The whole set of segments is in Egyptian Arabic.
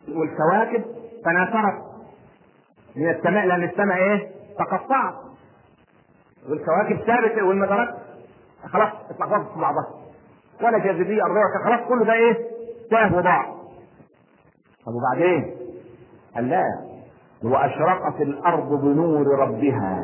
والكواكب تناثرت من السماء لان السماء ايه تقطعت والكواكب ثابته والمجرات خلاص اتلخبطت في بعضها ولا جاذبيه ارضيه خلاص كله ده ايه تاه وضاع طب وبعدين قال لا واشرقت الارض بنور ربها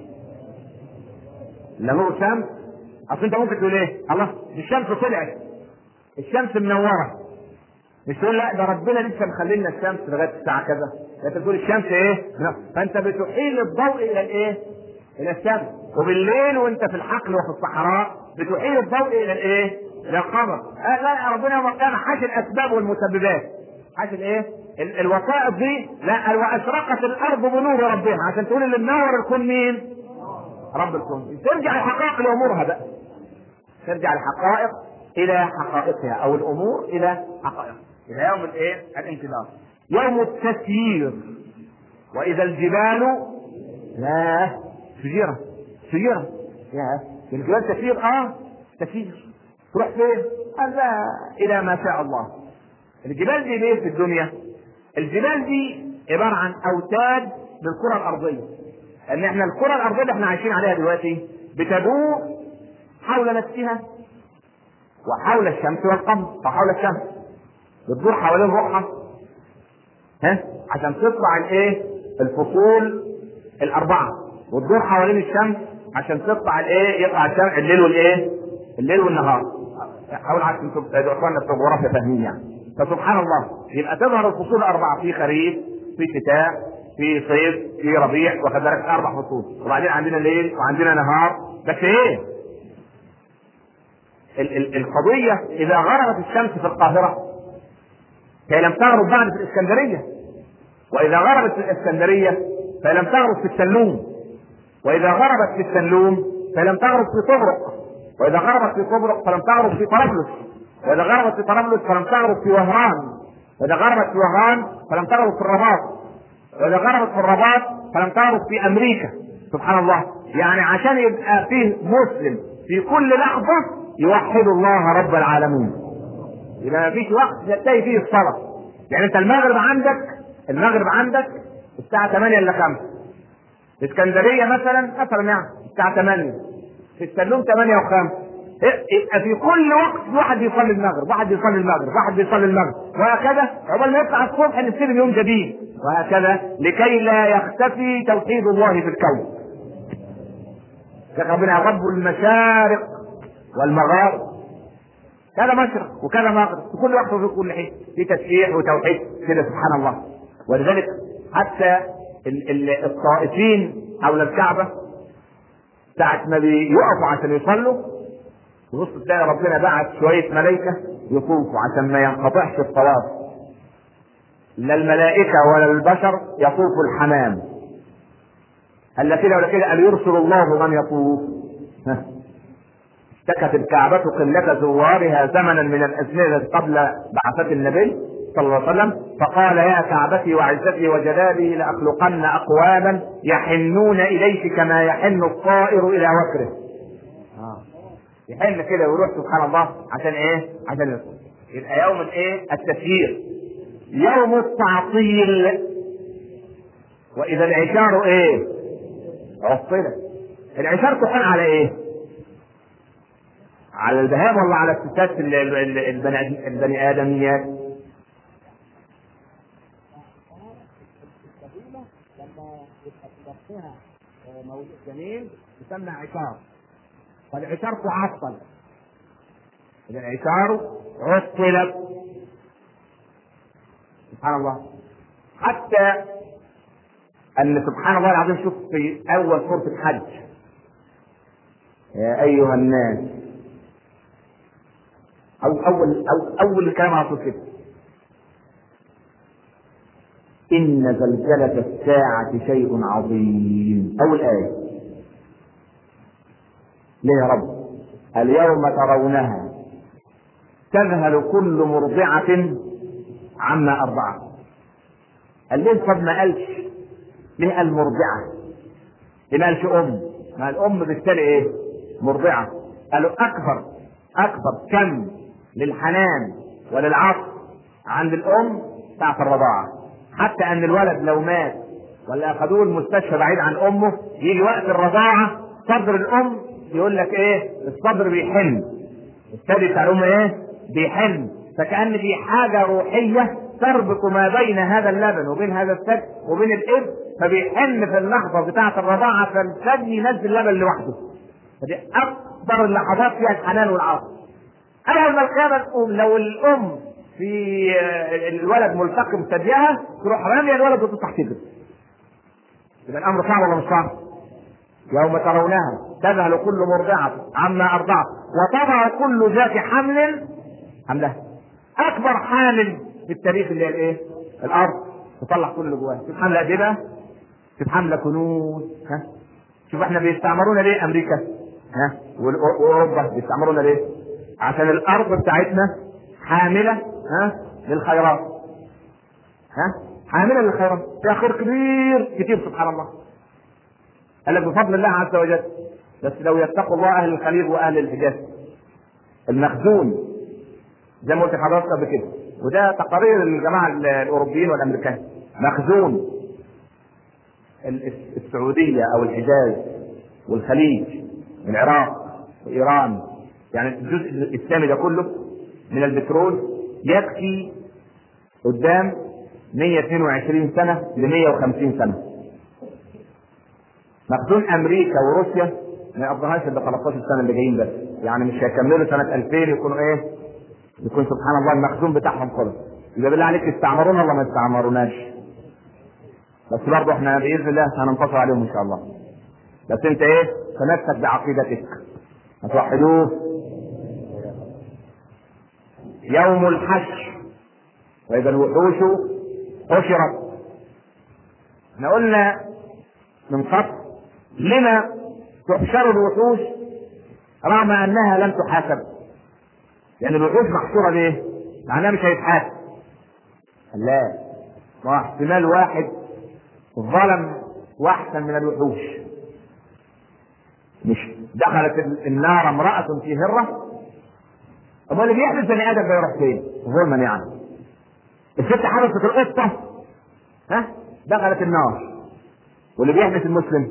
لا نور شمس اصل انت ممكن تقول ايه الله دي الشمس طلعت الشمس منوره مش تقول لا ده ربنا لسه مخلي لنا الشمس لغايه الساعه كذا انت بتقول الشمس ايه فانت بتحيل الضوء الى الايه الى الشمس وبالليل وانت في الحقل وفي الصحراء بتحيل الضوء الى الايه الى القمر آه لا ربنا يوم القيامه حاش الاسباب والمسببات حاش الايه ال- الوسائط دي لا واشرقت الارض بنور ربها عشان تقول اللي منور الكون مين رب الكون ترجع الحقائق لامورها بقى ترجع الحقائق الى حقائقها او الامور الى حقائقها الى يوم الايه الانكدار يوم التسيير واذا الجبال لا سيرة سيرة يا الجبال تسير اه تسير تروح فين؟ قال لا الى ما شاء الله الجبال دي ليه في الدنيا؟ الجبال دي عبارة عن اوتاد للكرة الارضية ان احنا الكرة الارضية اللي احنا عايشين عليها دلوقتي بتدور حول نفسها وحول الشمس والقمر وحول الشمس بتدور حوالين روحها ها عشان تطلع الايه الفصول الاربعه وتدور حوالين الشمس عشان تطلع الايه يطلع الشمس الليل والايه الليل والنهار حاول عشان تبقى اخواننا بتوع جغرافيا فاهمين يعني فسبحان الله يبقى تظهر الفصول الاربعه في خريف في شتاء في صيف في ربيع واخد بالك اربع فصول وبعدين عندنا ليل وعندنا نهار بس ايه ال- ال- القضيه اذا غربت الشمس في القاهره هي لم تغرب بعد في الاسكندريه واذا غربت في الاسكندريه فلم تغرب في السلوم واذا غربت في السلوم فلم تغرب في طبرق واذا غربت في طبرق فلم تغرب في طرابلس واذا غربت في طرابلس فلم تغرب في وهران واذا غربت في وهران فلم تغرب في الرباط واذا غربت في الرباط فلم تغرب في امريكا سبحان الله يعني عشان يبقى فيه مسلم في كل لحظه يوحد الله رب العالمين يبقى ما فيش وقت تنتهي فيه الصلاه يعني انت المغرب عندك المغرب عندك الساعه 8 الا 5 في اسكندريه مثلا مثلا يعني الساعه 8 في السلوم 8 و5 يبقى في كل وقت واحد بيصلي المغرب واحد بيصلي المغرب واحد بيصلي المغرب وهكذا عقبال ما يطلع الصبح نستلم يوم جديد وهكذا لكي لا يختفي توحيد الله في الكون ربنا رب المشارق والمغارب كذا مشرق وكذا مغرب في كل وقت وفي كل حين في تسبيح وتوحيد كده سبحان الله ولذلك حتى ال- ال- الطائفين حول الكعبة ساعة ما بيقفوا عشان يصلوا تبص تلاقي ربنا بعت شوية ملائكة يطوفوا عشان ما ينقطعش الطواف لا الملائكة ولا البشر يطوف الحمام هل كده ولا كده قال يرسل الله من يطوف ها. اشتكت الكعبة قلة زوارها زمنا من الأزمنة قبل بعثة النبي صلى الله عليه وسلم فقال يا كعبتي وعزتي وجلالي لأخلقن أقواما يحنون إليك كما يحن الطائر إلى وكره آه. يحن كده ويروح سبحان الله عشان ايه؟ عشان يصل. يبقى يوم الايه؟ التسيير يوم التعطيل وإذا العشار ايه؟ عطلت العشار تحن على ايه؟ على البهائم ولا على الستات ال- ال- ال- البني البني ادميات؟ القديمة لما يبقى في ضغطها موجود جنين يسمى عشار فالعشار تعطل إذا العشار عطلت سبحان الله حتى أن سبحان الله العظيم شوف في أول سورة الحج يا أيها الناس أو أول أو أول الكلام على طول كده إن زلزلة الساعة شيء عظيم أول آية ليه يا رب اليوم ترونها تذهل كل مرضعة عما أرضعت قال ليه طب ما قالش ليه قال مرضعة ليه ما قالش أم ما الأم بالتالي إيه مرضعة قالوا أكبر أكبر كم للحنان وللعطف عند الأم ساعة الرضاعة حتى ان الولد لو مات ولا اخذوه المستشفى بعيد عن امه يجي وقت الرضاعة صدر الام يقول لك ايه الصدر بيحن الثدي بتاع الام ايه بيحن فكأن في حاجة روحية تربط ما بين هذا اللبن وبين هذا الثدي وبين الابن فبيحن في اللحظة بتاعة الرضاعة فالثدي ينزل لبن لوحده فدي أكبر اللحظات فيها الحنان والعطف أول ما القيامة تقوم لو الأم في الولد ملتقم ثديها تروح رامية الولد وتفتح تجري يبقى الأمر صعب ولا مش صعب؟ يوم ترونها تذهل كل مرضعة عما أرضعت وتضع كل ذات حمل حملها أكبر حامل في التاريخ اللي هي الإيه؟ الأرض تطلع كل اللي جواها شوف حملة قد إيه بقى؟ شوف حملة كنوز ها؟ شوف احنا بيستعمرونا ليه أمريكا؟ ها؟ وأوروبا بيستعمرونا ليه؟ عشان الأرض بتاعتنا حاملة ها؟ للخيرات ها؟ حاملة للخيرات فيها خير كبير كتير سبحان الله قال لك بفضل الله عز وجل بس لو يتقوا الله اهل الخليج واهل الحجاز المخزون زي ما قلت لحضرتك قبل كده وده تقارير الجماعه الاوروبيين والامريكان مخزون السعوديه او الحجاز والخليج والعراق وايران يعني الجزء الاسلامي ده كله من البترول يكفي قدام 122 سنه ل 150 سنه مخزون امريكا وروسيا ما يقضيهاش الا 13 سنه اللي جايين بس يعني مش هيكملوا سنه 2000 يكونوا ايه يكون سبحان الله المخزون بتاعهم خلص يبقى بالله عليك استعمرونا ولا ما استعمروناش بس برضه احنا باذن الله هننتصر عليهم ان شاء الله بس انت ايه تمسك بعقيدتك هتوحدوه يوم الحشر واذا الوحوش حشرت احنا قلنا من قبل لما تحشر الوحوش رغم انها لم تحاسب لان الوحوش محشوره ليه؟ معناها مش هيتحاسب لا ما احتمال واحد ظلم واحسن من الوحوش مش دخلت النار امرأة في هرة امال اللي بيحدث بني ادم ده يروح فين؟ ظلما يعني الست حبست القطة ها دخلت النار واللي بيحدث المسلم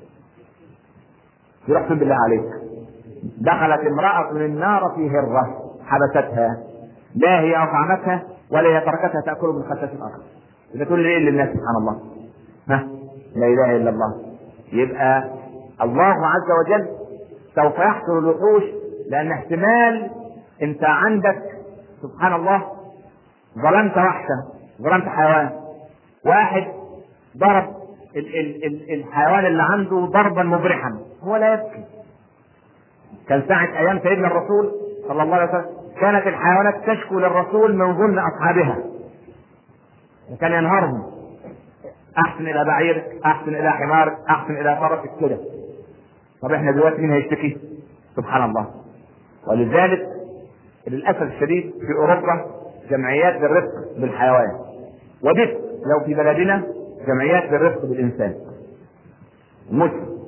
يروح فين بالله عليك دخلت امرأة من النار في هرة حبستها لا هي أطعمتها ولا هي تركتها تأكل من خشاش الآخر إذا تقول لي إيه للناس سبحان الله ها لا إله إلا الله يبقى الله عز وجل سوف يحصل الوحوش لأن احتمال أنت عندك سبحان الله ظلمت وحشة ظلمت حيوان واحد ضرب ال ال ال الحيوان اللي عنده ضربا مبرحا هو لا يبكي كان ساعة أيام سيدنا الرسول صلى الله عليه وسلم كانت الحيوانات تشكو للرسول من ظلم أصحابها وكان ينهارهم أحسن إلى بعيرك أحسن إلى حمارك أحسن إلى فرسك كده طب احنا دلوقتي مين هيشتكي؟ سبحان الله ولذلك للأسف الشديد في أوروبا جمعيات للرفق بالحيوان ودفت لو في بلدنا جمعيات للرفق بالإنسان مسلم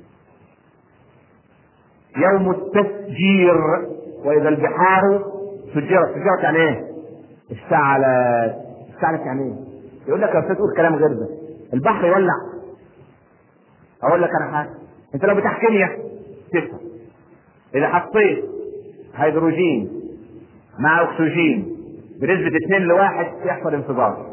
يوم التسجير وإذا البحار سجرت سجرت يعني إيه؟ اشتعلت اشتعلت يعني إيه؟ يقول لك يا أستاذ تقول كلام غير ده البحر يولع أقول لك أنا حاجة أنت لو بتاع كيمياء تفهم إذا حطيت هيدروجين مع أكسجين بنسبة 2 لواحد يحصل انفجار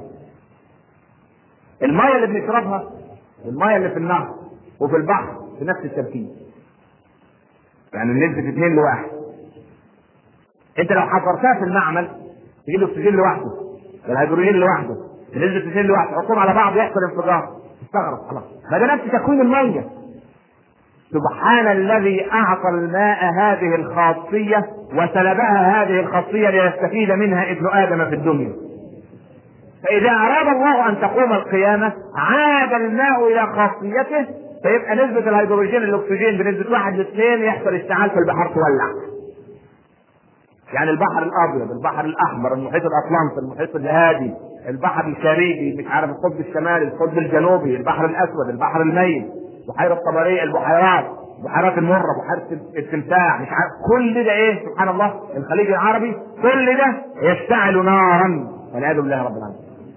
المية اللي بنشربها المية اللي في النهر وفي البحر بنفس التركيز يعني نسبة 2 لواحد انت لو حفرتها في المعمل تجيب الاكسجين لوحده الهيدروجين لوحده بنسبة 2 لواحد تحطهم على بعض يحصل انفجار استغرب خلاص ما ده نفس تكوين المية سبحان الذي اعطى الماء هذه الخاصية وسلبها هذه الخاصية ليستفيد منها ابن ادم في الدنيا فإذا أراد الله أن تقوم القيامة عاد الماء إلى خاصيته فيبقى نسبة الهيدروجين الأكسجين بنسبة واحد لاثنين يحصل اشتعال في البحر تولع. يعني البحر الأبيض، البحر الأحمر، المحيط الأطلنطي، المحيط الهادي، البحر الخارجي، مش عارف القطب الشمالي، القطب الجنوبي، البحر الأسود، البحر الميت، بحيرة طبرية، البحيرات، بحيرات المرة، بحيرة التمساح، مش عارف كل ده إيه سبحان الله الخليج العربي كل ده يشتعل نارا والعياذ بالله رب العالمين.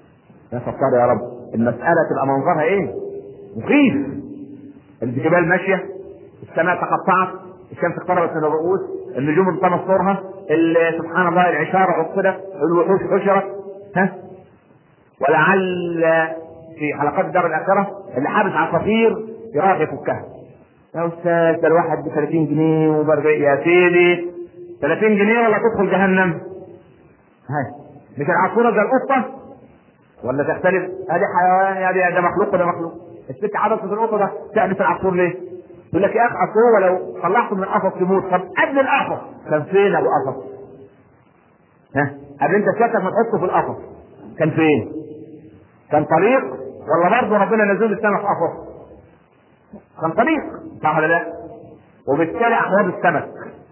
يا ستار يا رب المساله تبقى منظرها ايه؟ مخيف الجبال ماشيه السماء تقطعت الشمس اقتربت من الرؤوس النجوم انطمس نورها ال- سبحان الله العشار عقدت الوحوش حشرت ها ولعل في حلقات الدار الاخره اللي حابس عصافير يراعي يفكها يا استاذ ده الواحد ب 30 جنيه وبرجع يا سيدي 30 جنيه ولا تدخل جهنم هاي مش العصفوره زي القطه ولا تختلف ادي حيوان يا دي- ده مخلوق وده مخلوق الست عبست القطه ده تعبس العصفور ليه؟ يقول لك يا اخ اصل هو لو طلعته من القفص يموت طب قبل القفص كان فين ابو قفص؟ ها قبل انت سيادتك ما تحطه في القفص كان فين؟ كان طريق ولا برضه ربنا نزل السماء في قفص؟ كان طريق صح ولا لا؟ وبالتالي احوال السمك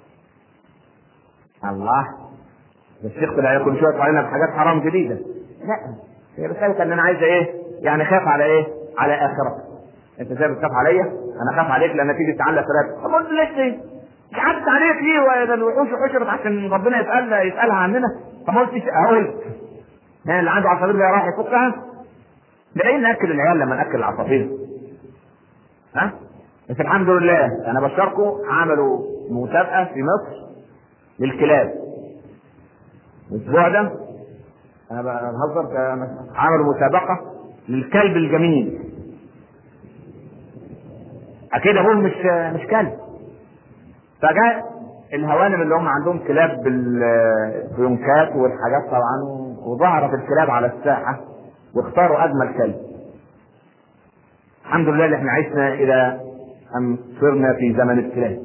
الله الشيخ طلع كل شويه يطلع لنا بحاجات حرام جديده لا هي رسالة ان انا عايز ايه؟ يعني خاف على ايه؟ على اخرتك انت زي بتخاف عليا انا خاف عليك لما تيجي تعلق ثلاثة طب قلت ليش ليه؟ مش عدت عليك ليه وده الوحوش حشرت عشان ربنا يسألنا يسألها عننا طب ما قلتش قلت يعني اللي عنده عصافير ده راح يفكها ليه ناكل العيال لما ناكل العصافير ها بس الحمد لله انا بشركم عملوا مسابقه في مصر للكلاب الاسبوع ده انا بهزر عملوا مسابقه للكلب الجميل اكيد ابوه مش مش كلب فجاء الهوانم اللي هم عندهم كلاب بالفيونكات والحاجات طبعا وظهرت الكلاب على الساحه واختاروا اجمل كلب الحمد لله اللي احنا عشنا الى ان صرنا في زمن الكلاب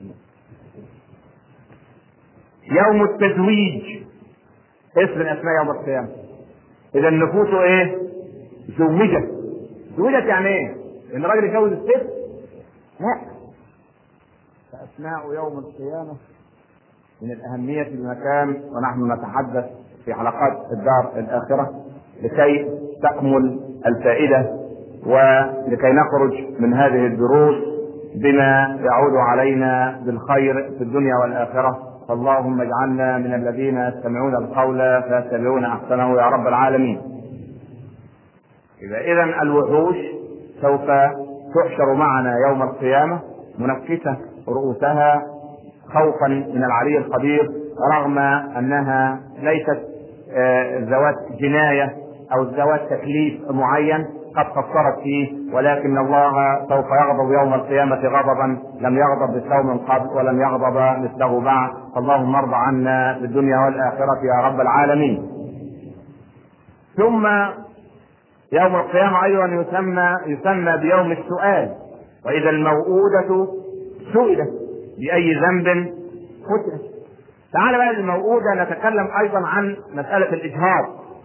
يوم التزويج اسم من اسماء يوم القيامه اذا النفوس ايه زوجت زوجت يعني ايه ان الراجل يتجوز الست لا فاسماء يوم القيامه من الاهميه في المكان ونحن نتحدث في حلقات الدار الاخره لكي تكمل الفائده ولكي نخرج من هذه الدروس بما يعود علينا بالخير في الدنيا والاخره فاللهم اجعلنا من الذين يستمعون القول فيتبعون احسنه يا رب العالمين. اذا اذا الوحوش سوف تحشر معنا يوم القيامه منكسه رؤوسها خوفا من العلي القدير رغم انها ليست ذوات جنايه او ذوات تكليف معين قد قصرت فيه ولكن الله سوف يغضب يوم القيامة غضبا لم يغضب مثله من قبل ولم يغضب مثله بعد اللهم ارض عنا في الدنيا والآخرة يا رب العالمين ثم يوم القيامة أيضا يسمى يسمى بيوم السؤال وإذا الموءودة سئلت بأي ذنب قتلت تعال بقى الموءودة نتكلم أيضا عن مسألة الإجهاض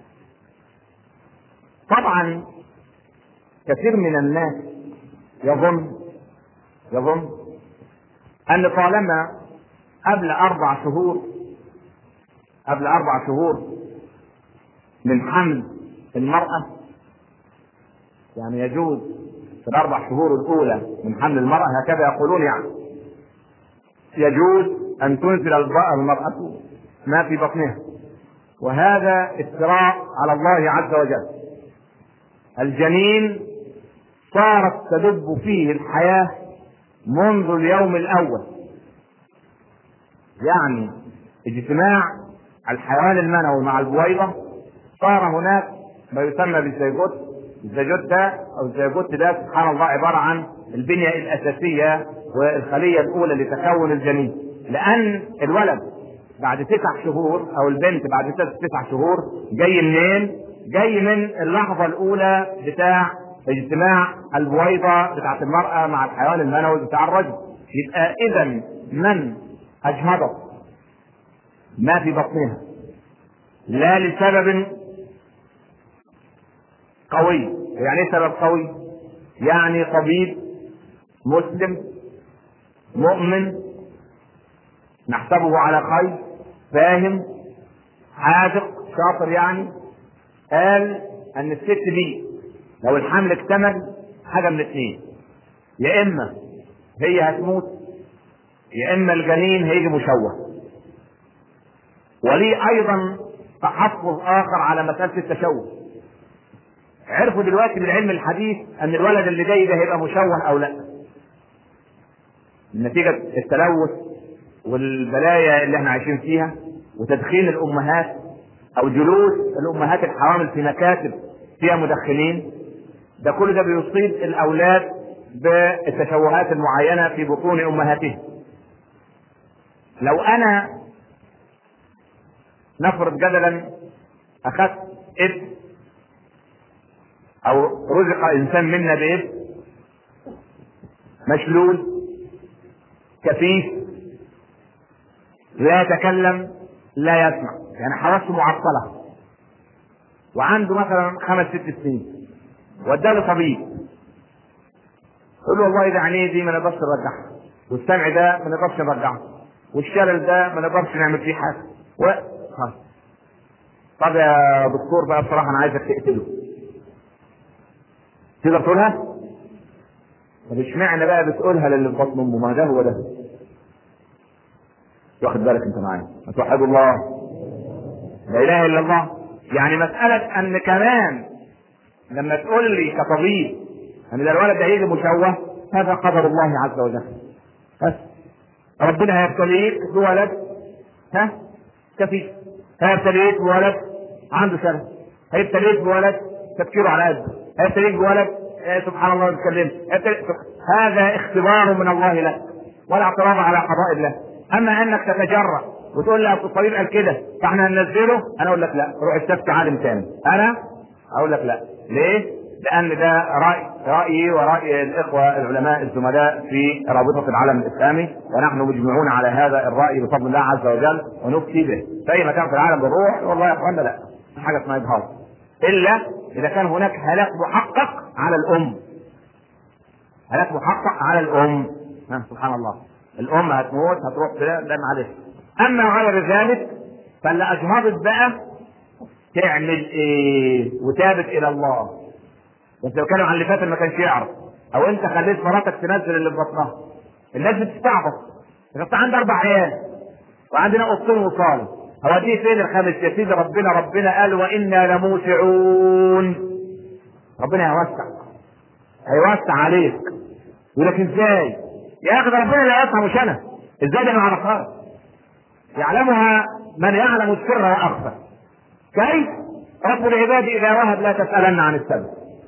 طبعا كثير من الناس يظن يظن ان طالما قبل اربع شهور قبل اربع شهور من حمل المرأة يعني يجوز في الاربع شهور الاولى من حمل المرأة هكذا يقولون يعني يجوز ان تنزل المرأة ما في بطنها وهذا افتراء على الله عز وجل الجنين صارت تدب فيه الحياة منذ اليوم الأول يعني اجتماع الحيوان المنوي مع البويضة صار هناك ما يسمى بالزيجوت الزيجوت ده أو الزيجوت ده سبحان الله عبارة عن البنية الأساسية والخلية الأولى لتكون الجنين لأن الولد بعد تسع شهور أو البنت بعد تسع شهور جاي منين؟ جاي من اللحظة الأولى بتاع اجتماع البويضة بتاعت المرأة مع الحيوان المنوي بتاع الرجل يبقى إذا من أجهضت ما في بطنها لا لسبب قوي يعني ايه سبب قوي؟ يعني طبيب مسلم مؤمن نحسبه على خير فاهم حاذق شاطر يعني قال ان الست دي لو الحمل اكتمل حاجه من اثنين يا اما هي هتموت يا اما الجنين هيجي مشوه وليه ايضا تحفظ اخر على مساله التشوه عرفوا دلوقتي بالعلم الحديث ان الولد اللي جاي ده هيبقى مشوه او لا نتيجة التلوث والبلايا اللي احنا عايشين فيها وتدخين الامهات او جلوس الامهات الحوامل في مكاتب فيها مدخنين ده كل ده بيصيب الاولاد بالتشوهات المعينة في بطون امهاتهم لو انا نفرض جدلا اخذت ابن او رزق انسان منا بابن مشلول كفيف لا يتكلم لا يسمع يعني حواسه معطله وعنده مثلا خمس ست سنين وداه طبيب يقول له والله ده عينيه دي ما نقدرش نرجعها والسمع ده ما نقدرش نرجعه والشلل ده ما نقدرش نعمل فيه حاجه و خلاص. طب يا دكتور بقى بصراحه انا عايزك تقتله تقدر تقولها؟ طب اشمعنى بقى بتقولها للي في بطن امه ما ده هو ده واخد بالك انت معايا ما توحد الله لا اله الا الله يعني مسألة ان كمان لما تقول لي كطبيب ان ده الولد ده هيجي مشوه هذا قدر الله عز وجل بس ربنا هيبتليك بولد ها كفيف هيبتليك بولد عنده سنة هيبتليك بولد تفكيره على قده هيبتليك بولد آه سبحان الله ما بيتكلمش هذا اختبار من الله لك ولا اعتراض على قضاء الله اما انك تتجرأ وتقول لي اصل الطبيب قال كده فاحنا هننزله انا اقول لك لا روح استفتي عالم تاني انا اقول لك لا ليه؟ لان ده راي رايي وراي الاخوه العلماء الزملاء في رابطه العالم الاسلامي ونحن مجمعون على هذا الراي بفضل الله عز وجل ونفتي به في اي مكان في العالم بنروح والله يا اخوانا لا حاجه اسمها اجهاض الا اذا كان هناك هلاك محقق على الام هلاك محقق على الام ها سبحان الله الام هتموت هتروح كده ده معلش اما غير ذلك فاللي اجهضت بقى تعمل ايه وتابت الى الله بس لو كانوا عن اللي فات ما كانش يعرف او انت خليت مراتك تنزل اللي في بطنها الناس بتستعبط انت عندي اربع عيال وعندنا قطين وصال هوديه فين الخامس يا سيدي ربنا ربنا قال وانا لموسعون ربنا هيوسع هيوسع عليك يقول لك ازاي يا اخي ده ربنا اللي يوسع مش انا ازاي ده ما اعرفهاش يعلمها من يعلم السر واخفى كيف رب العباد اذا وهب لا تسالن عن السبب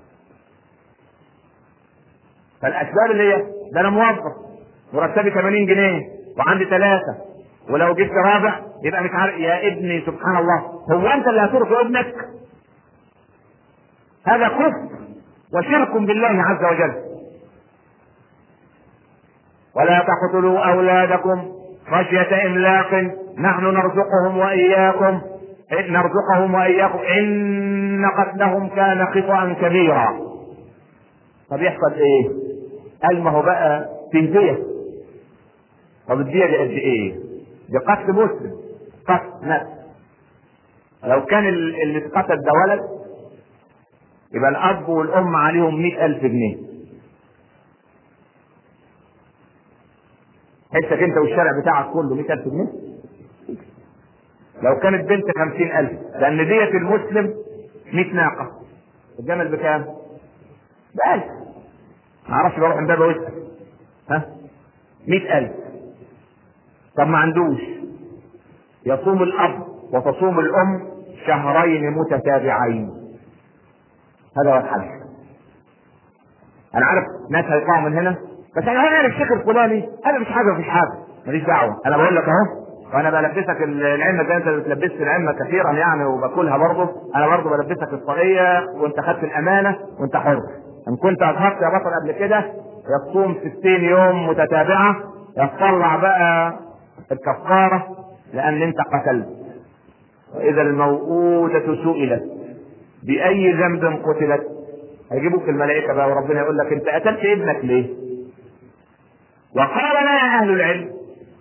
فالاسباب اللي هي ده انا موظف مرتبي 80 جنيه وعندي ثلاثه ولو جبت رابع يبقى مش عارف يا ابني سبحان الله هو انت اللي هترك ابنك هذا كفر وشرك بالله عز وجل ولا تقتلوا اولادكم خشيه املاق نحن نرزقهم واياكم نرزقهم واياكم ان قتلهم كان خطا كبيرا طب يحصل ايه قال ما هو بقى في دية طب الدية دي قد ايه دي قتل مسلم قتل نفس لو كان اللي اتقتل ده ولد يبقى الاب والام عليهم مئة الف جنيه حسك انت والشارع بتاعك كله مئة الف جنيه لو كانت بنت خمسين الف لان دية المسلم مئة ناقة الجمل بكام بألف ما اعرفش بروح امبابة واسأل ها مئة ألف طب ما عندوش يصوم الأب وتصوم الأم شهرين متتابعين هذا هو الحل أنا عارف ناس هيطلعوا من هنا بس أنا أنا الشيخ الفلاني أنا مش حاجة مفيش حاجة ماليش دعوة أنا بقول لك أهو وانا بلبسك العلم ده انت بتلبسني العلم كثيرا يعني وباكلها برضه انا برضه بلبسك الطاقيه وانت خدت الامانه وانت حر ان كنت اظهرت يا بطل قبل كده يصوم 60 يوم متتابعه يطلع بقى الكفاره لان انت قتلت واذا الموءودة سئلت باي ذنب قتلت هيجيبوك الملائكه بقى وربنا يقول لك انت قتلت ابنك ليه؟ وقال لنا اهل العلم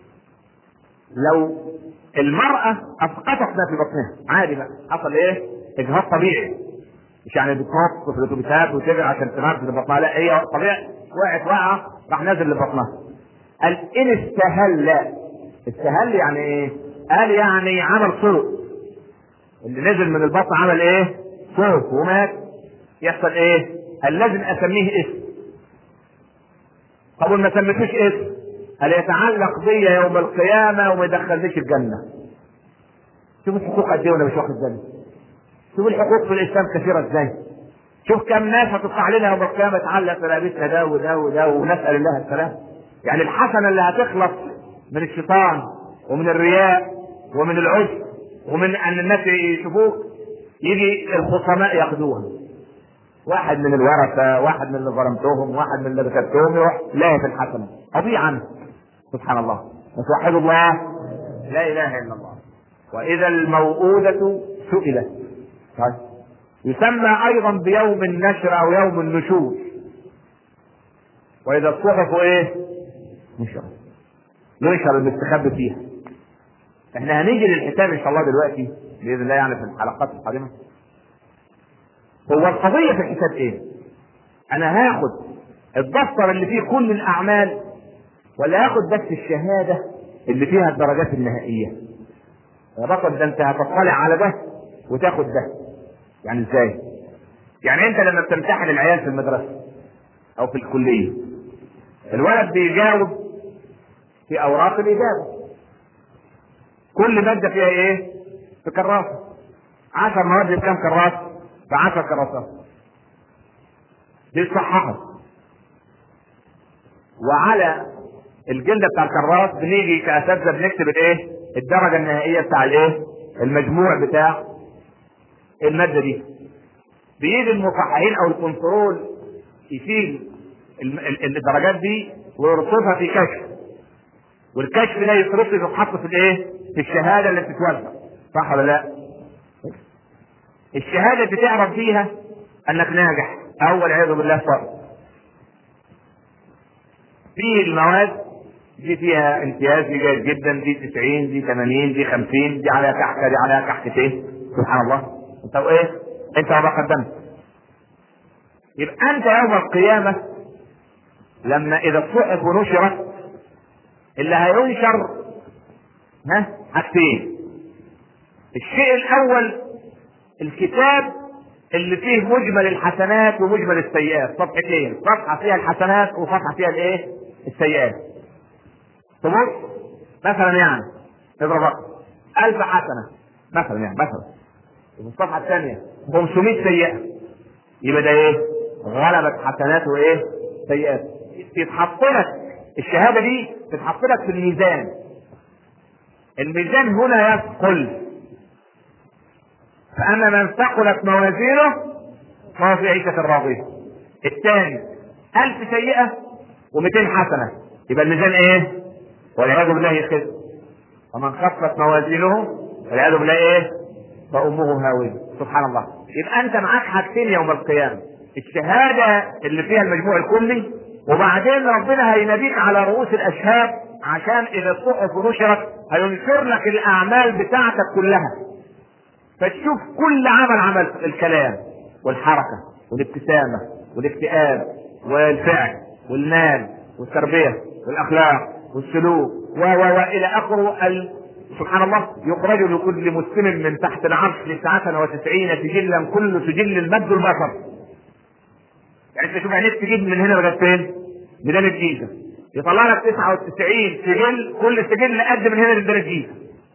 لو المرأة أسقطت ما في بطنها عادي بقى حصل إيه؟ إجهاض طبيعي مش يعني بتنط في الأتوبيسات وتجري عشان تنزل لبطنها لا هي طبيعي وقعت وقعة راح نازل لبطنها قال إن استهل استهل يعني إيه؟ قال يعني عمل صوت اللي نزل من البطن عمل إيه؟ صوت ومات يحصل ايه؟ قال لازم اسميه اسم طب ما سميتوش اسم قال يتعلق بي يوم القيامه وما يدخلنيش الجنه شوف الحقوق قد ايه وانا مش واخد بالي شوف الحقوق في الاسلام كثيره ازاي شوف كم ناس هتطلع لنا يوم القيامه تعلق رقبتنا ده وده وده ونسال الله السلام يعني الحسنه اللي هتخلص من الشيطان ومن الرياء ومن العجب ومن ان الناس يشوفوك يجي الخصماء ياخذوها واحد من الورثه واحد من اللي ظلمتهم واحد من اللي ذكرتهم يروح لا في الحسنه اضيع عنه سبحان الله وتوحد الله لا اله الا الله واذا الموءودة سئلت طيب يسمى ايضا بيوم النشر او يوم النشور واذا الصحف ايه نشر نشر المستخبي فيها احنا هنيجي للحساب ان شاء الله دلوقتي باذن الله يعني في الحلقات القادمه هو القضيه في الحساب ايه انا هاخد الدفتر اللي فيه كل الاعمال ولا هاخد بس الشهاده اللي فيها الدرجات النهائيه يا بطل ده انت هتطلع على ده وتاخد ده يعني ازاي يعني انت لما بتمتحن العيال في المدرسه او في الكليه الولد بيجاوب في اوراق الاجابه كل ماده فيها ايه في كراسه عشر مواد بكام كراسه بعشر كراسات بيصححوا وعلى الجلده بتاع الكراس بنيجي كاساتذه بنكتب الايه الدرجه النهائيه بتاع الايه المجموع بتاع الماده دي بيجي المصححين او الكنترول يشيل الدرجات دي ويرصدها في كشف والكشف ده يصرف يتحط في الايه في الشهاده اللي بتتوزع صح ولا لا الشهاده اللي تعرف بيها انك ناجح او والعياذ بالله فرق في المواد دي فيها امتياز دي جيد جدا دي 90 دي 80 دي 50 دي عليها كحكه دي عليها كحكتين سبحان الله انت وايه انت ما قدمت يبقى انت يوم القيامه لما اذا الصحف نشرت اللي هينشر ها حاجتين الشيء الاول الكتاب اللي فيه مجمل الحسنات ومجمل السيئات صفحتين صفحه فيها الحسنات وصفحه فيها الايه السيئات تمر مثلا يعني اضرب رقم 1000 حسنه مثلا يعني مثلا وفي الصفحه الثانيه 500 سيئه يبقى ده ايه غلبت حسنات وايه سيئات يتحط لك الشهاده دي تتحط لك في الميزان الميزان هنا يثقل فأما من ثقلت موازينه فهو في عيشة راضية. الثاني ألف سيئة و200 حسنة يبقى الميزان إيه؟ والعياذ بالله يخف. ومن خفت موازينه والعياذ بالله إيه؟ فأمه هاوية. سبحان الله. يبقى أنت معاك حاجتين يوم القيامة. الشهادة اللي فيها المجموع الكلي وبعدين ربنا هيناديك على رؤوس الأشهاد عشان إذا الصحف نشرت هينشر لك الأعمال بتاعتك كلها. فتشوف كل عمل عمل الكلام والحركة والابتسامة والاكتئاب والفعل والمال والتربية والأخلاق والسلوك و و و إلى آخره ال... سبحان الله يخرج لكل مسلم من تحت العرش لتسعة وتسعين سجلا كل سجل المد البصر يعني انت شوف عينيك تجيب من هنا لغايه فين؟ ميدان الجيزه يطلع لك 99 سجل كل سجل قد من هنا لميدان الجيزه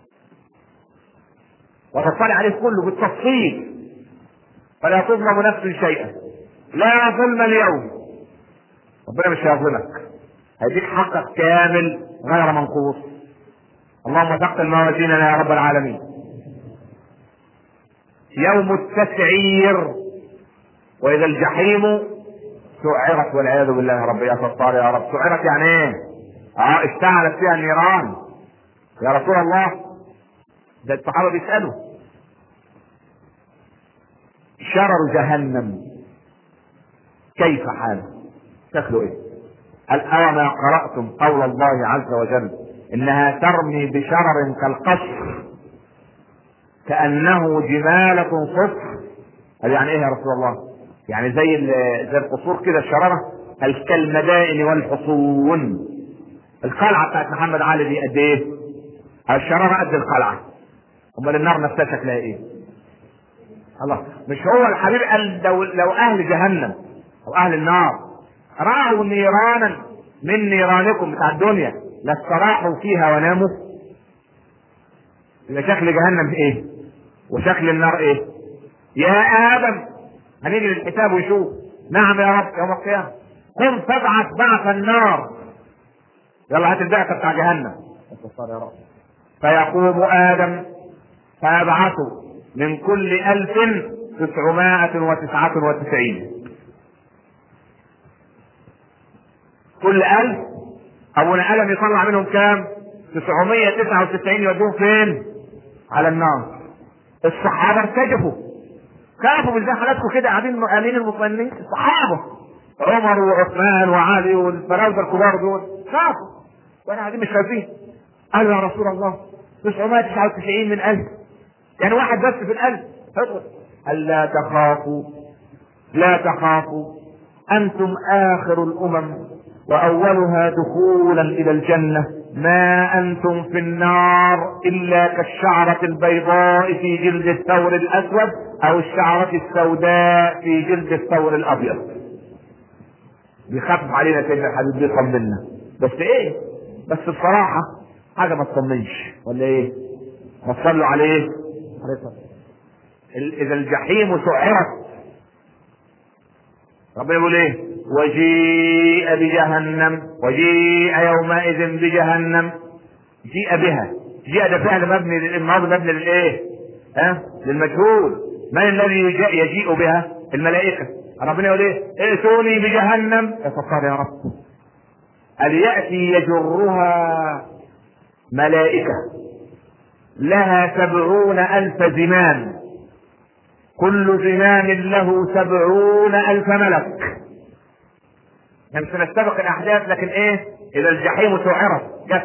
وتطلع عليه كله بالتفصيل فلا تظلم نفس شيئا لا ظلم اليوم ربنا مش هيظلمك هيديك حقك كامل غير منقوص اللهم ثقل موازيننا يا رب العالمين يوم التسعير واذا الجحيم سعرت والعياذ بالله يا رب يا ستار يا رب سعرت يعني ايه؟ اه اشتعلت فيها النيران يا رسول الله ده الصحابه بيسالوا شرر جهنم كيف حاله شكله ايه هل أوما قرأتم قول الله عز وجل إنها ترمي بشرر كالقصر كأنه جمالة صفر قال يعني إيه يا رسول الله؟ يعني زي زي القصور كده الشرارة قال كالمدائن والحصون القلعة بتاعت محمد علي دي قد إيه؟ الشرارة قد القلعة أمال النار نفسها شكلها إيه؟ الله مش هو الحبيب قال لو, لو اهل جهنم او اهل النار راوا نيرانا من نيرانكم بتاع الدنيا لاستراحوا فيها وناموا يبقى شكل جهنم ايه وشكل النار ايه يا ادم هنيجي للحساب ويشوف نعم يا رب يوم القيامه قم فابعث بعث النار يلا هات البعثه بتاع جهنم يا رب فيقوم ادم فيبعث من كل ألف تسعمائة وتسعة وتسعين كل ألف أبونا آدم يطلع منهم كام؟ 999 يودوهم فين؟ على النار الصحابة ارتجفوا خافوا مش زي حالاتكم كده قاعدين آمنين المطمئنين الصحابة عمر وعثمان وعلي والفراوده الكبار دول خافوا وانا قاعدين مش خايفين قالوا يا رسول الله 999 من ألف يعني واحد بس في الألف ادخل قال لا تخافوا لا تخافوا أنتم آخر الأمم وأولها دخولا إلى الجنة ما أنتم في النار إلا كالشعرة البيضاء في جلد الثور الأسود أو الشعرة السوداء في جلد الثور الأبيض بيخفف علينا سيدنا الحبيب بيطمنا بس ايه بس بصراحة حاجة ما تطمنش ولا ايه ما تصلوا عليه اذا الجحيم سعرت ربنا يقول ايه وجيء بجهنم وجيء يومئذ بجهنم جيء بها جيء ده فعل مبني للماضي مبني للايه ها للمجهول من الذي يجيء بها الملائكه ربنا يقول ايه ائتوني بجهنم يا ستار يا رب أن يأتي يجرها ملائكة لها سبعون ألف زمام كل زمام له سبعون ألف ملك يعني سنستبق الأحداث لكن إيه إذا الجحيم سعرت جت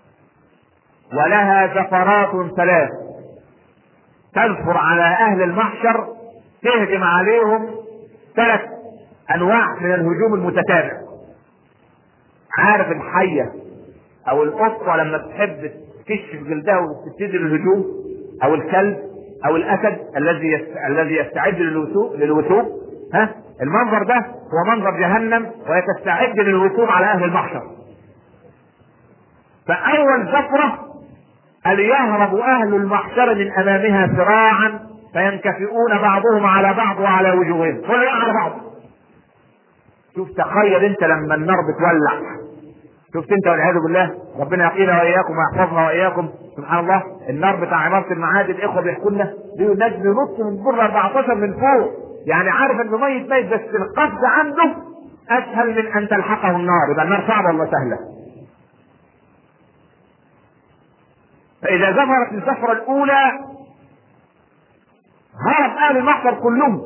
ولها زفرات ثلاث تزفر على أهل المحشر تهجم عليهم ثلاث أنواع من الهجوم المتتابع عارف الحية أو القطة لما تحب تكشف جلدها وتبتدي الهجوم أو الكلب أو الأسد الذي يست... الذي يستعد للوثوق للوثوق ها المنظر ده هو منظر جهنم وهي تستعد للوثوق على أهل المحشر فأول زفرة أن يهرب أهل المحشر من أمامها سراعا فينكفئون بعضهم على بعض وعلى وجوههم كل على بعض شوف تخيل انت لما النار بتولع شفت انت والعياذ بالله ربنا يقينا واياكم ويحفظنا واياكم سبحان الله النار بتاع عماره المعاد الاخوه بيحكوا لنا بيقول ناس بينط من بر 14 من فوق يعني عارف انه ميت ميت بس القفز عنده اسهل من ان تلحقه النار يبقى النار صعبه ولا سهله فاذا زفرت الزفره الاولى هرب اهل المحشر كلهم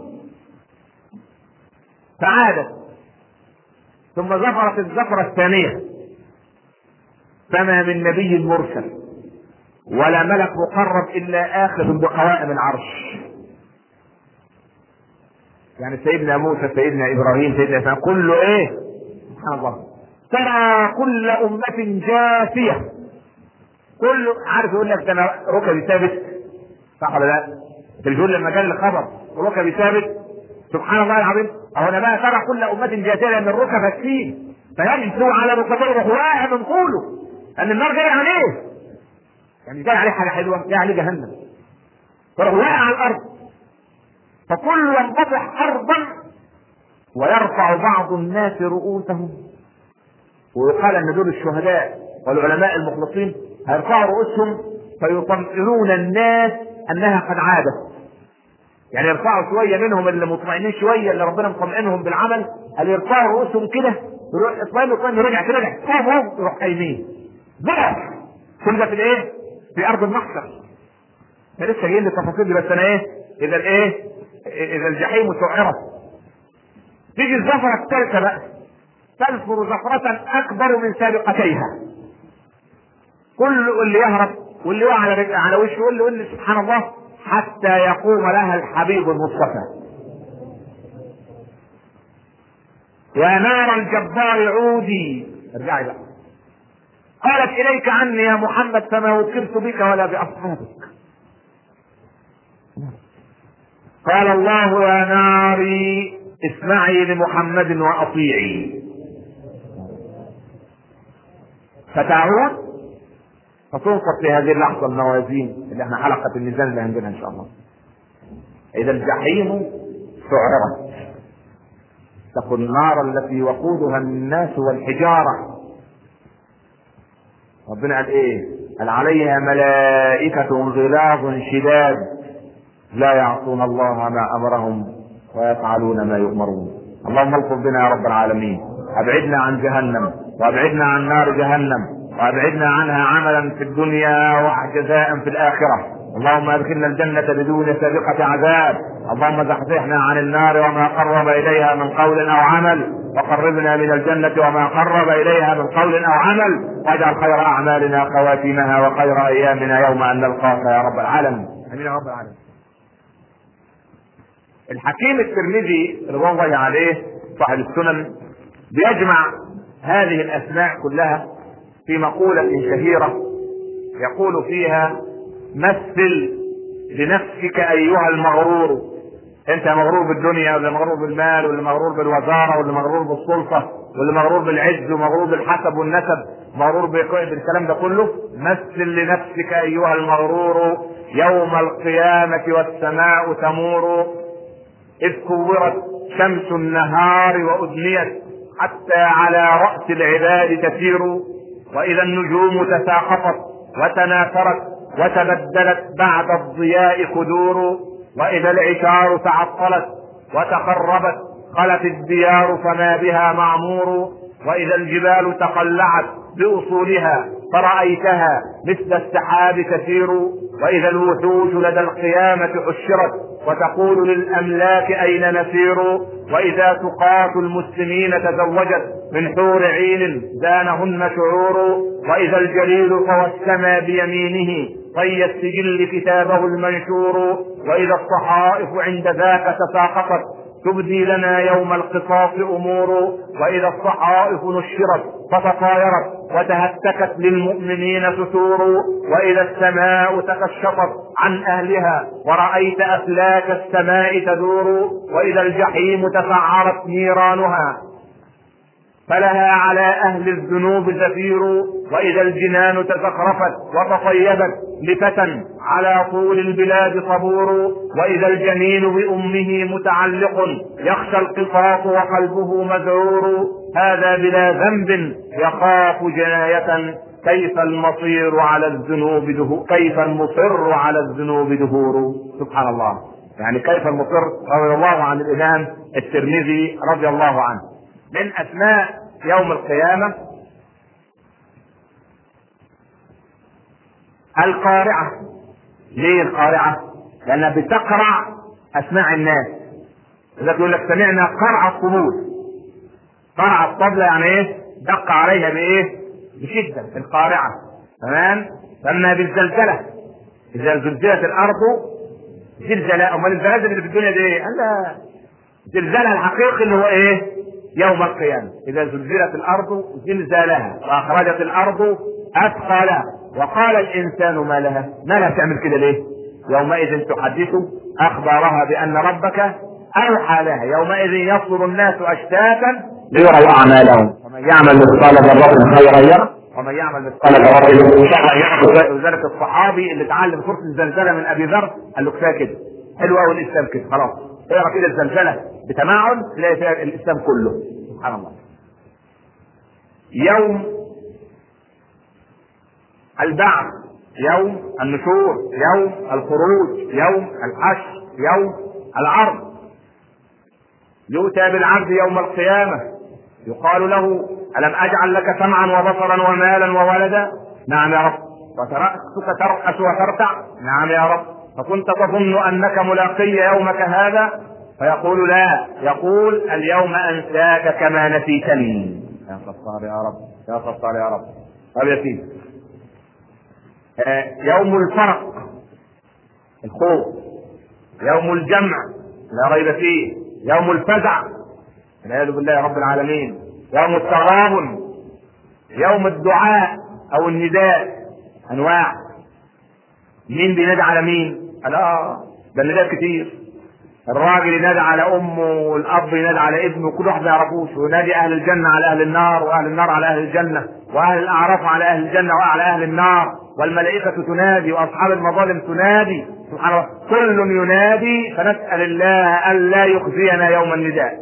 فعادت ثم زفرت الزفره الثانيه فما من نبي مرسل ولا ملك مقرب الا اخذ بقوائم العرش يعني سيدنا موسى سيدنا ابراهيم سيدنا اسماعيل كله ايه سبحان الله ترى كل امة جاثية كل عارف يقول لك ده انا ركبي ثابت صح ولا لا؟ التلفزيون لما جالي الخبر ركبي ثابت سبحان الله العظيم اهو انا بقى ترى كل امة جاثية لان الركب هتشيل فيمشوا على ركبيه يروح واقع من طوله لان النار جاي عليه يعني جاي عليه حاجه حلوه جاي عليه جهنم فراح واقع على الارض فكل ينبطح ارضا ويرفع بعض الناس رؤوسهم ويقال ان دول الشهداء والعلماء المخلصين هيرفعوا رؤوسهم فيطمئنون الناس انها قد عادت يعني يرفعوا شويه منهم اللي مطمئنين شويه اللي ربنا مطمئنهم بالعمل اللي يرفعوا رؤوسهم كده يروح اطمئنوا اطمئنوا رجع رجع قاموا يروح قايمين ضعف كل ده في الايه؟ في ارض المحشر احنا لسه جايين للتفاصيل دي بس انا ايه؟ اذا الايه؟ اذا الجحيم سعرت تيجي الزفرة الثالثة بقى تذكر زفرة أكبر من سابقتيها كل اللي يهرب واللي يقع على رجل على وشه واللي يقول سبحان الله حتى يقوم لها الحبيب المصطفى يا نار الجبار عودي ارجعي بقى قالت اليك عني يا محمد فما وكلت بك ولا باصحابك قال الله يا ناري اسمعي لمحمد واطيعي فتعود فتنقص في هذه اللحظه الموازين اللي احنا حلقه الميزان اللي عندنا ان شاء الله اذا الجحيم سعرت اتقوا النار التي وقودها الناس والحجاره ربنا قال ايه قال عليها ملائكة غلاظ شداد لا يعصون الله ما امرهم ويفعلون ما يؤمرون اللهم الطف بنا يا رب العالمين ابعدنا عن جهنم وابعدنا عن نار جهنم وابعدنا عنها عملا في الدنيا وجزاء في الاخره اللهم ادخلنا الجنة بدون سابقة عذاب اللهم زحزحنا عن النار وما قرب اليها من قول او عمل وقربنا من الجنة وما قرب اليها من قول او عمل واجعل خير اعمالنا خواتيمها وخير ايامنا يوم ان نلقاك يا رب العالمين امين يا رب العالمين الحكيم الترمذي رضوان الله عليه صاحب السنن بيجمع هذه الاسماء كلها في مقولة شهيرة يقول فيها مثل لنفسك ايها المغرور انت مغرور بالدنيا ولا مغرور بالمال ولا مغرور بالوزاره ولا مغرور بالسلطه ولا مغرور بالعز ومغرور بالحسب والنسب مغرور بالكلام ده كله مثل لنفسك ايها المغرور يوم القيامه والسماء تمور اذ كورت شمس النهار وادنيت حتى على راس العباد تسير واذا النجوم تساقطت وتناثرت وتبدلت بعد الضياء كدور واذا العشار تعطلت وتخربت خلت الديار فما بها معمور واذا الجبال تقلعت باصولها فرايتها مثل السحاب تسير واذا الوحوش لدى القيامه حشرت وتقول للاملاك اين نسير واذا تقاة المسلمين تزوجت من حور عين زانهن شعور واذا الجليل طوى السما بيمينه طي السجل كتابه المنشور واذا الصحائف عند ذاك تساقطت تبدي لنا يوم القصاص امور واذا الصحائف نشرت فتطايرت وتهتكت للمؤمنين ستور واذا السماء تكشفت عن اهلها وارايت افلاك السماء تدور واذا الجحيم تسعرت نيرانها فلها على اهل الذنوب زفير واذا الجنان تزخرفت وتطيبت لفتى على طول البلاد صبور واذا الجنين بامه متعلق يخشى القصاص وقلبه مذعور هذا بلا ذنب يخاف جناية كيف المصير على الذنوب دهور كيف المصر على الذنوب دهور سبحان الله يعني كيف المصر رضي الله عن الامام الترمذي رضي الله عنه من اسماء يوم القيامه القارعه ليه القارعه لانها بتقرع اسماع الناس لذلك يقول لك سمعنا قرع الطبول قرع الطبله يعني ايه دق عليها بايه بشده القارعه تمام فما بالزلزله اذا زلزلت الارض زلزال امال الزلازل اللي في الدنيا دي ايه؟ قال زلزالها الحقيقي اللي هو ايه؟ يوم القيامة إذا زلزلت الأرض زلزالها وأخرجت الأرض أثقالها وقال الإنسان ما لها ما لها تعمل كده ليه يومئذ تحدث أخبارها بأن ربك أوحى لها يومئذ يصدر الناس أشتاتا ليروا أعمالهم ومن يعمل مثقال ذرة خيرا يره ومن يعمل مثقال ذرة شرا يره ولذلك الصحابي اللي اتعلم سورة الزلزلة من أبي ذر قال له كفاية كده حلو قوي الإسلام كده خلاص اقرا كده الزلزلة بتمعن تلاقي فيها الإسلام كله سبحان الله يوم البعث يوم النشور يوم الخروج يوم الحشر يوم العرض يؤتى بالعبد يوم القيامة يقال له ألم أجعل لك سمعا وبصرا ومالا وولدا نعم يا رب وترأسك ترأس وترتع نعم يا رب فكنت تظن أنك ملاقي يومك هذا فيقول لا يقول اليوم أنساك كما نسيتني يا ستار يا رب يا ستار يا رب طب يا سيدي آه يوم الفرق الخوف يوم الجمع لا ريب فيه يوم الفزع والعياذ بالله يا رب العالمين يوم التغابن يوم الدعاء او النداء انواع مين بينادي على مين؟ قال اه ده النداء كتير الراجل ينادي على امه والاب ينادي على ابنه كل واحد ما يعرفوش وينادي اهل الجنه على اهل النار واهل النار على اهل الجنه واهل الاعراف على اهل الجنه وعلى اهل النار والملائكه تنادي واصحاب المظالم تنادي سبحان الله كل ينادي فنسال الله الا يخزينا يوم النداء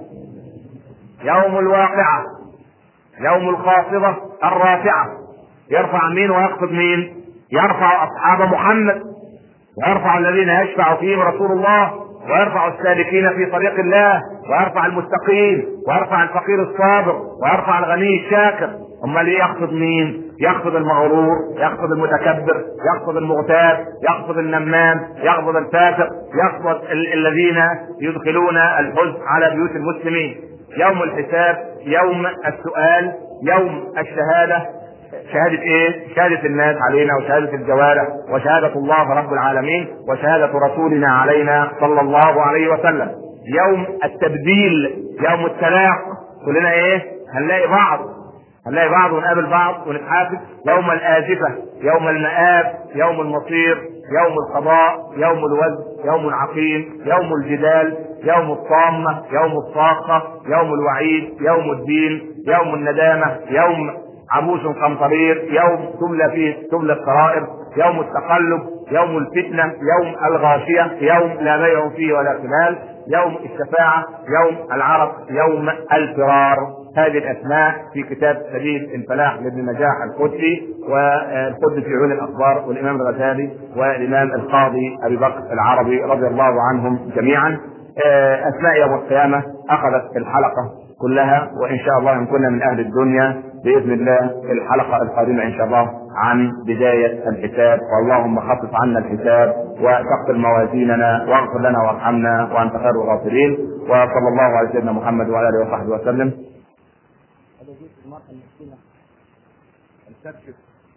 يوم الواقعه يوم الخافضه الرافعه يرفع مين ويخفض مين يرفع اصحاب محمد ويرفع الذين يشفع فيهم رسول الله ويرفع السالكين في طريق الله ويرفع المستقيم ويرفع الفقير الصابر ويرفع الغني الشاكر امال ايه يخفض مين يخفض المغرور يخفض المتكبر يخفض المغتاب يخفض النمام يخفض الفاسق يخفض ال- الذين يدخلون الحزن على بيوت المسلمين يوم الحساب يوم السؤال يوم الشهاده شهادة ايه؟ شهادة الناس علينا وشهادة الجوارح وشهادة الله رب العالمين وشهادة رسولنا علينا صلى الله عليه وسلم. يوم التبديل يوم التلاق كلنا ايه؟ هنلاقي بعض هنلاقي بعض ونقابل بعض ونتحاسب يوم الآزفة يوم المآب يوم المصير يوم القضاء يوم الوزن يوم العقيم يوم الجدال يوم الطامة يوم الصاخة يوم الوعيد يوم الدين يوم الندامة يوم عبوس قمطرير يوم تملى فيه تملى السرائر يوم التقلب يوم الفتنة يوم الغاشية يوم لا بيع فيه ولا خلال يوم الشفاعة يوم العرق يوم الفرار هذه الاسماء في كتاب سبيل الفلاح لابن نجاح القدسي والقدس في عيون الاخبار والامام الغزالي والامام القاضي ابي بكر العربي رضي الله عنهم جميعا اسماء يوم القيامه اخذت الحلقه كلها وان شاء الله ان كنا من اهل الدنيا باذن الله الحلقه القادمه ان شاء الله عن بدايه الحساب واللهم خفف عنا الحساب وثقل موازيننا واغفر لنا وارحمنا وانت خير الغافرين وصلى الله على سيدنا محمد وعلى اله وصحبه وسلم. هذا جزء المرأة المسكينة ان تكشف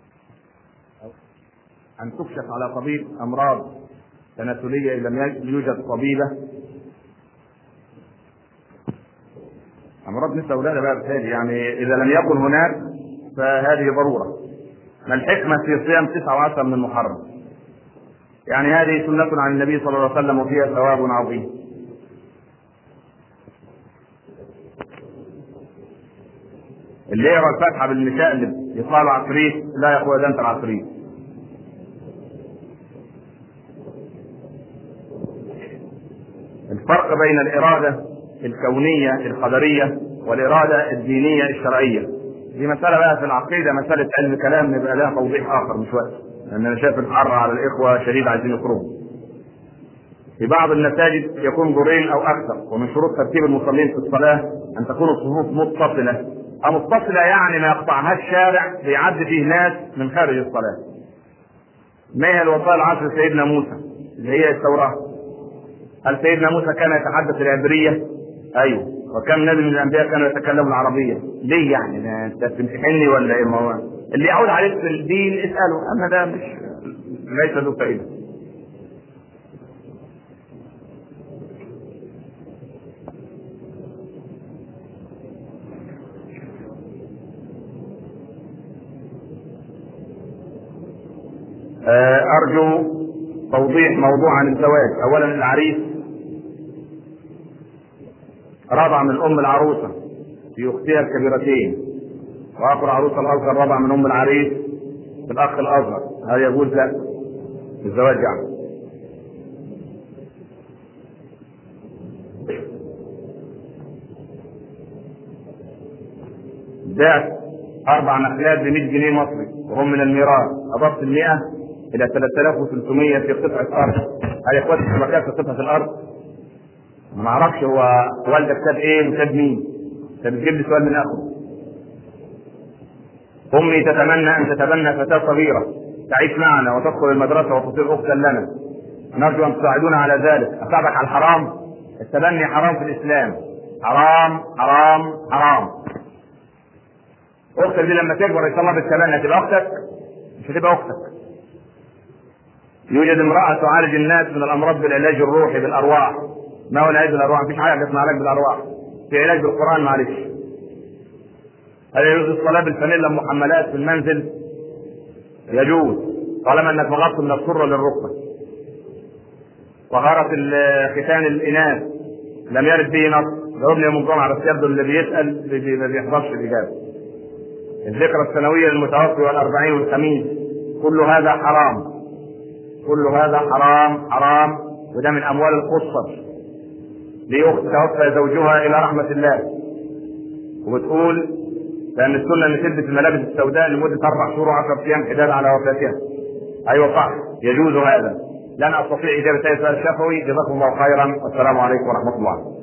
أو ان تكشف على طبيب امراض تناسليه اذا لم يوجد طبيبه امراض مثل اولادها بقى بالتالي يعني اذا لم يكن هناك فهذه ضروره ما الحكمه في صيام تسعة وعشر من محرم يعني هذه سنة عن النبي صلى الله عليه وسلم وفيها ثواب عظيم اللي يقرا الفاتحه بالمشقلب يطلع له عفريت لا يا اخويا ده انت العفريت الفرق بين الاراده الكونيه القدريه والاراده الدينيه الشرعيه دي مساله بقى في العقيده مساله علم كلام يبقى لها توضيح اخر مش وقت لان انا شايف الحر على الاخوه شديد عايزين يخرجوا في بعض المساجد يكون دورين او اكثر ومن شروط ترتيب المصلين في الصلاه ان تكون الصفوف متصله متصله يعني ما يقطعهاش شارع بيعدي فيه ناس من خارج الصلاه ما هي الوصايا العصر سيدنا موسى اللي هي التوراه هل سيدنا موسى كان يتحدث العبريه ايوه وكم نبي من الانبياء كانوا يتكلموا العربيه ليه يعني ده انت بتمتحني ولا ايه ما هو اللي يعود عليك في الدين اساله اما ده مش ليس ذو فائده ارجو توضيح موضوع عن الزواج اولا العريس رضع من ام العروسه في اختها الكبيرتين واخر العروسه الاصغر رضع من ام العريس في الاخ الاصغر هل يجوز لا الزواج يعني بعت اربع نخلات ب 100 جنيه مصري وهم من الميراث اضفت ال 100 الى 3300 في قطعه ارض هل يا اخواتي الشبكات في قطعه الارض؟ ما اعرفش هو والدك ساب ايه وساب مين؟ انت بتجيب لي سؤال من اخره امي تتمنى ان تتبنى فتاه صغيره تعيش معنا وتدخل المدرسه وتصير اختا لنا نرجو ان تساعدونا على ذلك اساعدك على الحرام التبني حرام في الاسلام حرام حرام حرام اختك دي لما تكبر ان شاء الله بالتبني هتبقى اختك مش هتبقى اختك يوجد امرأة تعالج الناس من الأمراض بالعلاج الروحي بالأرواح ما هو العلاج بالأرواح مفيش حاجة اسمها علاج بالأرواح في علاج بالقرآن معلش هل يجوز الصلاة بالفانيلا محملات في المنزل يجوز طالما انك مغطي من السرة للركبة طهارة ال- ختان الإناث لم يرد به نص جاوبني يوم الجمعة بس يبدو اللي بيسأل بي- بي- ما بيحضرش الإجابة الذكرى السنوية للمتوفي والأربعين والخميس كل هذا حرام كل هذا حرام حرام وده من أموال القصة دي أخت توفى زوجها إلى رحمة الله وبتقول لأن السنة إن تلبس الملابس السوداء لمدة أربع شهور وعشرة أيام حداد على وفاتها أيوة صح يجوز هذا لن أستطيع إجابة أي سؤال شفوي جزاكم الله خيرا والسلام عليكم ورحمة الله